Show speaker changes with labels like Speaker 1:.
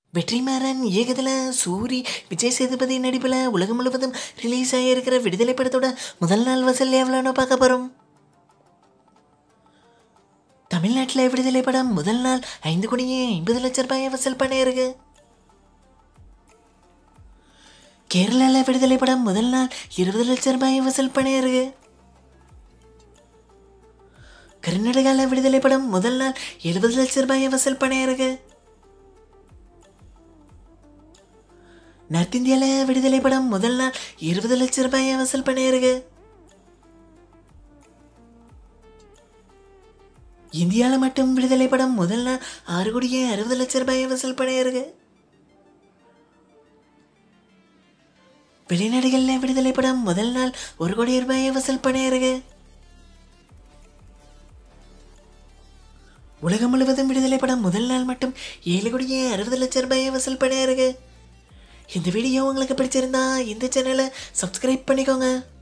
Speaker 1: வெற்றிமாறன் இயக்கத்தில் சூரி விஜய் சேதுபதி நடிப்பில் உலகம் முழுவதும் ரிலீஸ் ஆகியிருக்கிற விடுதலை படத்தோட முதல் நாள் வசூல் எவ்வளோன்னு பார்க்க போகிறோம் தமிழ்நாட்டில் விடுதலை படம் முதல் நாள் ஐந்து கோடியே ஐம்பது லட்சம் ரூபாயை வசூல் பண்ணியிருக்கு கேரளாவில் விடுதலை படம் முதல் நாள் இருபது லட்சம் ரூபாயை வசூல் பண்ணியிருக்கு கர்நாடகாவில் விடுதலை படம் முதல் நாள் எழுபது லட்சம் ரூபாயை வசூல் பண்ணியிருக்கு நார்த் இந்தியாவில் விடுதலை படம் முதல் நாள் இருபது லட்சம் ரூபாயை வசூல் பண்ணியிருக்கு இந்தியாவில் மட்டும் விடுதலை படம் முதல் நாள் ஆறு கோடியே அறுபது லட்சம் ரூபாயை வசூல் பண்ணியிருக்கு வெளிநாடுகளில் விடுதலை படம் முதல் நாள் ஒரு கோடி ரூபாயை வசூல் பண்ணியிருக்கு உலகம் முழுவதும் விடுதலை படம் முதல் நாள் மட்டும் ஏழு கோடியே அறுபது லட்சம் ரூபாயை வசூல் பண்ணியிருக்கு இந்த வீடியோ உங்களுக்கு பிடிச்சிருந்தா இந்த சேனலை சப்ஸ்கிரைப் பண்ணிக்கோங்க